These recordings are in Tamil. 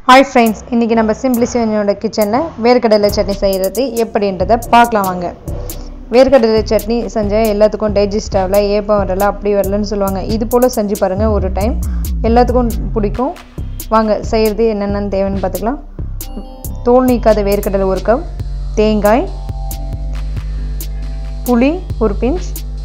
ஹாய் ஃப்ரெண்ட்ஸ் இன்றைக்கி நம்ம சிம்பிளி சிவனோட கிச்சனில் வேர்க்கடலை சட்னி செய்கிறது எப்படின்றத பார்க்கலாம் வாங்க வேர்க்கடலை சட்னி செஞ்சால் எல்லாத்துக்கும் டைஜஸ்ட் ஆகல ஏப்பம் வரல அப்படி வரலன்னு சொல்லுவாங்க இது போல் செஞ்சு பாருங்கள் ஒரு டைம் எல்லாத்துக்கும் பிடிக்கும் வாங்க செய்கிறது என்னென்னு தேவைன்னு பார்த்துக்கலாம் தோல் நீக்காத வேர்க்கடலை ஒரு கப் தேங்காய் புளி ஒரு பிஞ்ச்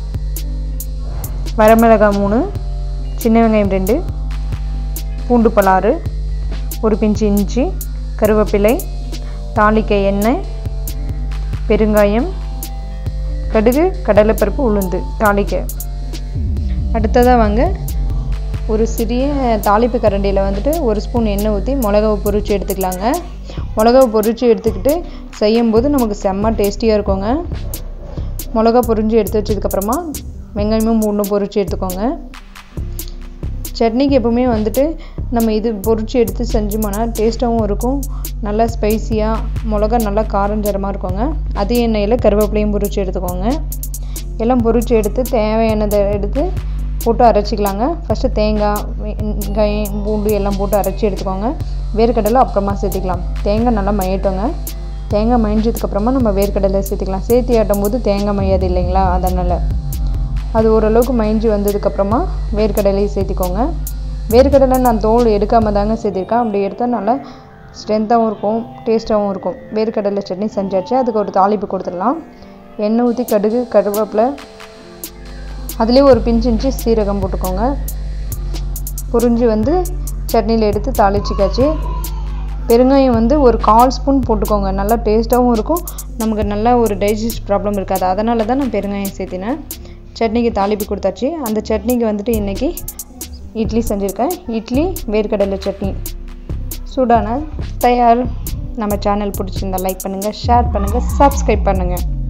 வரமிளகாய் மூணு சின்ன வெங்காயம் ரெண்டு பூண்டு பலாறு ஒரு பிஞ்சு இஞ்சி கருவேப்பிலை தாளிக்க எண்ணெய் பெருங்காயம் கடுகு கடலைப்பருப்பு உளுந்து தாளிக்க அடுத்ததாக வாங்க ஒரு சிறிய தாளிப்பு கரண்டியில் வந்துட்டு ஒரு ஸ்பூன் எண்ணெய் ஊற்றி மிளகாவை பொரிச்சு எடுத்துக்கலாங்க மிளகாவை பொரிச்சு எடுத்துக்கிட்டு செய்யும்போது நமக்கு செம்ம டேஸ்டியாக இருக்குங்க மிளகா பொரிஞ்சு எடுத்து வச்சதுக்கப்புறமா வெங்காயமும் பூண்டும் பொரிச்சு எடுத்துக்கோங்க சட்னிக்கு எப்பவுமே வந்துட்டு நம்ம இது பொரிச்சு எடுத்து செஞ்சோம்னா டேஸ்ட்டாகவும் இருக்கும் நல்லா ஸ்பைசியாக மிளகா நல்லா காரஞ்சரமாக இருக்குங்க அதே எண்ணெயில் கருவேப்பிலையும் பொரிச்சு எடுத்துக்கோங்க எல்லாம் பொரிச்சு எடுத்து தேவையானதை எடுத்து போட்டு அரைச்சிக்கலாங்க ஃபஸ்ட்டு தேங்காய் வெங்காயம் பூண்டு எல்லாம் போட்டு அரைச்சி எடுத்துக்கோங்க வேர்க்கடலை அப்புறமா சேர்த்திக்கலாம் தேங்காய் நல்லா மையட்டோங்க தேங்காய் மைஞ்சதுக்கப்புறமா நம்ம வேர்க்கடலை சேர்த்துக்கலாம் சேர்த்தி ஆட்டும் போது தேங்காய் மையாது இல்லைங்களா அதனால் அது ஓரளவுக்கு மைஞ்சி வந்ததுக்கப்புறமா வேர்க்கடலையை சேர்த்திக்கோங்க வேர்க்கடலை நான் தோல் எடுக்காமல் தாங்க சேர்த்திருக்கேன் அப்படி எடுத்தால் நல்லா ஸ்ட்ரென்த்தாகவும் இருக்கும் டேஸ்ட்டாகவும் இருக்கும் வேர்க்கடலை சட்னி செஞ்சாச்சு அதுக்கு ஒரு தாளிப்பு கொடுத்துடலாம் எண்ணெய் ஊற்றி கடுகு கருவேப்பிலை அதுலேயே ஒரு பிஞ்சு இன்ச்சு சீரகம் போட்டுக்கோங்க புரிஞ்சு வந்து சட்னியில் எடுத்து தாளிச்சிக்காச்சு பெருங்காயம் வந்து ஒரு கால் ஸ்பூன் போட்டுக்கோங்க நல்லா டேஸ்ட்டாகவும் இருக்கும் நமக்கு நல்லா ஒரு டைஜஸ்ட் ப்ராப்ளம் இருக்காது அதனால தான் நான் பெருங்காயம் சேர்த்தினேன் சட்னிக்கு தாளிப்பு கொடுத்தாச்சு அந்த சட்னிக்கு வந்துட்டு இன்றைக்கி இட்லி செஞ்சுருக்கேன் இட்லி வேர்க்கடலை சட்னி சூடான தயார் நம்ம சேனல் பிடிச்சிருந்தா லைக் பண்ணுங்கள் ஷேர் பண்ணுங்கள் சப்ஸ்கிரைப் பண்ணுங்கள்